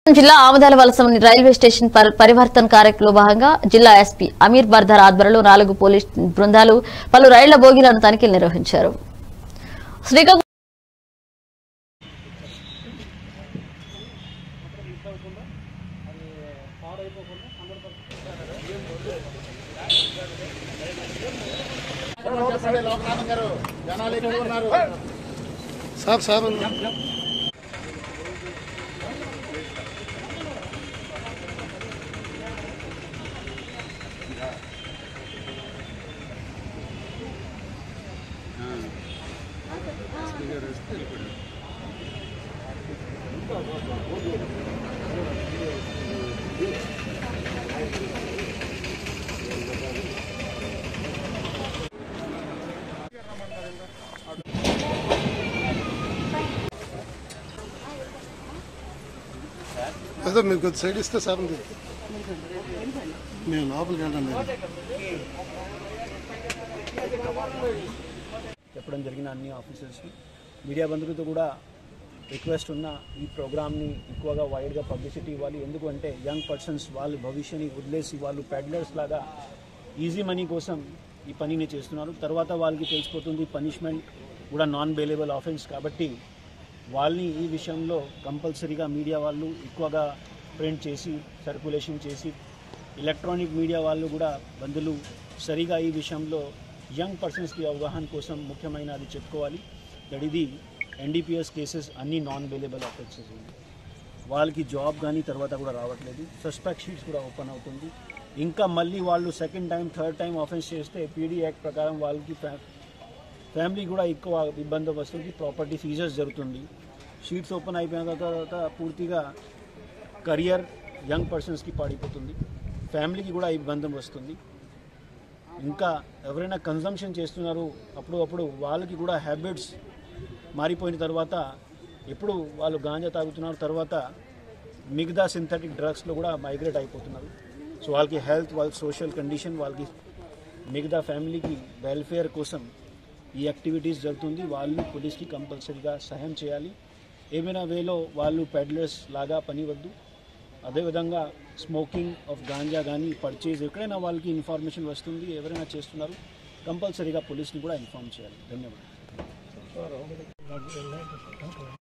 జిల్లా ఆమదాల వలస railway station per- Parivartan కార్యక్రమంలో భాగంగా జిల్లా ఎస్పీ అమీర్ బర్దర్ ఆధ్వర్యంలో నాలుగు పోలీస్ బృందాలు పలు రైళ్ల బోగీలను తనిఖీలు నిర్వహించారు శ్రీకాకుళం సార్ సార్ ఏదో మీరు కొద్ది సైడ్ ఇస్తే సార్ ఉంది మేము లోపలికి వెళ్ళడం లేదు చెప్పడం జరిగిన అన్ని ఆఫీసర్స్కి మీడియా బంధువులతో కూడా రిక్వెస్ట్ ఉన్న ఈ ప్రోగ్రామ్ని ఎక్కువగా వైడ్గా పబ్లిసిటీ ఇవ్వాలి ఎందుకంటే యంగ్ పర్సన్స్ వాళ్ళ భవిష్యని వదిలేసి వాళ్ళు పెడ్లర్స్ లాగా ఈజీ మనీ కోసం ఈ పనిని చేస్తున్నారు తర్వాత వాళ్ళకి తెలిసిపోతుంది పనిష్మెంట్ కూడా నాన్ బెయిలబుల్ ఆఫెన్స్ కాబట్టి వాళ్ళని ఈ విషయంలో కంపల్సరీగా మీడియా వాళ్ళు ఎక్కువగా ప్రింట్ చేసి సర్క్యులేషన్ చేసి ఎలక్ట్రానిక్ మీడియా వాళ్ళు కూడా బంధువులు సరిగా ఈ విషయంలో యంగ్ పర్సన్స్కి అవగాహన కోసం ముఖ్యమైన అది చెప్పుకోవాలి దట్ ఇది ఎన్డీపీఎస్ కేసెస్ అన్ని నాన్ బెయిలబుల్ ఆఫెన్సెస్ ఉంది వాళ్ళకి జాబ్ కానీ తర్వాత కూడా రావట్లేదు సస్పెక్ట్ షీట్స్ కూడా ఓపెన్ అవుతుంది ఇంకా మళ్ళీ వాళ్ళు second time third time offence చేస్తే పీడీ యాక్ట్ ప్రకారం వాళ్ళకి ఫ్యా- ఫ్యామిలీ కూడా ఎక్కువ ఇబ్బంది వస్తుంది ప్రాపర్టీ సీజర్స్ జరుగుతుంది షీట్స్ ఓపెన్ అయిపోయిన తర్వాత పూర్తిగా కరియర్ యంగ్ పర్సన్స్కి పాడిపోతుంది ఫ్యామిలీకి కూడా ఇబ్బంది వస్తుంది ఇంకా ఎవరైనా కన్జంప్షన్ చేస్తున్నారు అప్పుడు అప్పుడు వాళ్ళకి కూడా హ్యాబిట్స్ మారిపోయిన తర్వాత ఎప్పుడు వాళ్ళు గాంజా తాగుతున్నారు తర్వాత మిగతా సింథటిక్ డ్రగ్స్లో కూడా మైగ్రేట్ అయిపోతున్నారు సో వాళ్ళకి హెల్త్ వాళ్ళ సోషల్ కండిషన్ వాళ్ళకి మిగతా ఫ్యామిలీకి వెల్ఫేర్ కోసం ఈ యాక్టివిటీస్ జరుగుతుంది వాళ్ళు పోలీస్కి కంపల్సరీగా సహాయం చేయాలి ఏమైనా వేలో వాళ్ళు పెడ్లర్స్ లాగా పని వద్దు అదేవిధంగా స్మోకింగ్ ఆఫ్ గాంజా కానీ పర్చేజ్ ఎక్కడైనా వాళ్ళకి ఇన్ఫర్మేషన్ వస్తుంది ఎవరైనా చేస్తున్నారు కంపల్సరీగా పోలీస్ని కూడా ఇన్ఫార్మ్ చేయాలి ధన్యవాదాలు